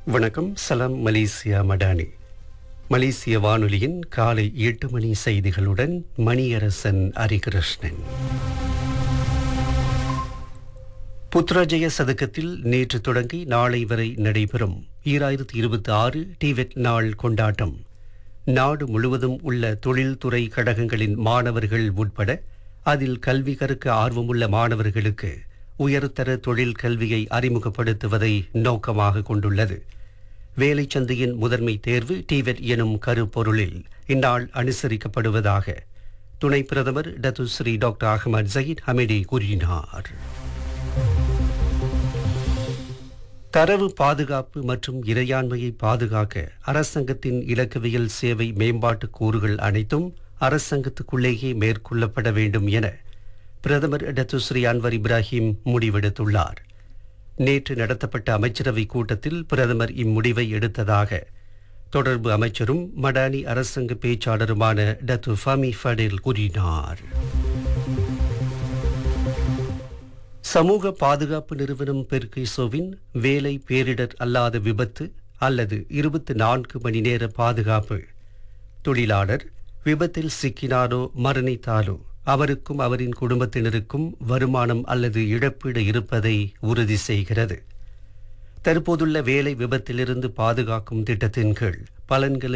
வணக்கம் சலாம் மலேசியா மடானி மலேசிய வானொலியின் காலை எட்டு மணி செய்திகளுடன் மணியரசன் ஹரிகிருஷ்ணன் புத்ராஜய சதுக்கத்தில் நேற்று தொடங்கி நாளை வரை நடைபெறும் ஈராயிரத்தி இருபத்தி ஆறு டிவெட் நாள் கொண்டாட்டம் நாடு முழுவதும் உள்ள தொழில்துறை கழகங்களின் மாணவர்கள் உட்பட அதில் கல்வி கற்க ஆர்வமுள்ள மாணவர்களுக்கு உயர்தர தொழில் கல்வியை அறிமுகப்படுத்துவதை நோக்கமாக கொண்டுள்ளது வேலைச் சந்தையின் முதன்மை தேர்வு டிவெட் எனும் கருப்பொருளில் இந்நாள் அனுசரிக்கப்படுவதாக துணை பிரதமர் Datuk Seri doctor Ahmad Zahid Hamidi கூறினார் தரவு பாதுகாப்பு மற்றும் இறையாண்மையை பாதுகாக்க அரசாங்கத்தின் இலக்கவியல் சேவை மேம்பாட்டு கூறுகள் அனைத்தும் அரசாங்கத்துக்குள்ளேயே மேற்கொள்ளப்பட வேண்டும் என பிரதமர் டத்துஸ்ரீ அன்வர் இப்ராஹிம் முடிவெடுத்துள்ளார் நேற்று நடத்தப்பட்ட அமைச்சரவை கூட்டத்தில் பிரதமர் இம்முடிவை எடுத்ததாக தொடர்பு அமைச்சரும் மடானி அரசாங்க பேச்சாளருமான டத்து ஃபமி ஃபடேல் கூறினார் சமூக பாதுகாப்பு நிறுவனம் பெர்கிசோவின் வேலை பேரிடர் அல்லாத விபத்து அல்லது இருபத்தி நான்கு மணி நேர பாதுகாப்பு தொழிலாளர் விபத்தில் சிக்கினாரோ மரணித்தாலோ அவருக்கும் அவரின் குடும்பத்தினருக்கும் வருமானம் அல்லது இழப்பீடு இருப்பதை உறுதி செய்கிறது தற்போதுள்ள வேலை விபத்திலிருந்து பாதுகாக்கும் திட்டத்தின் கீழ் பலன்களை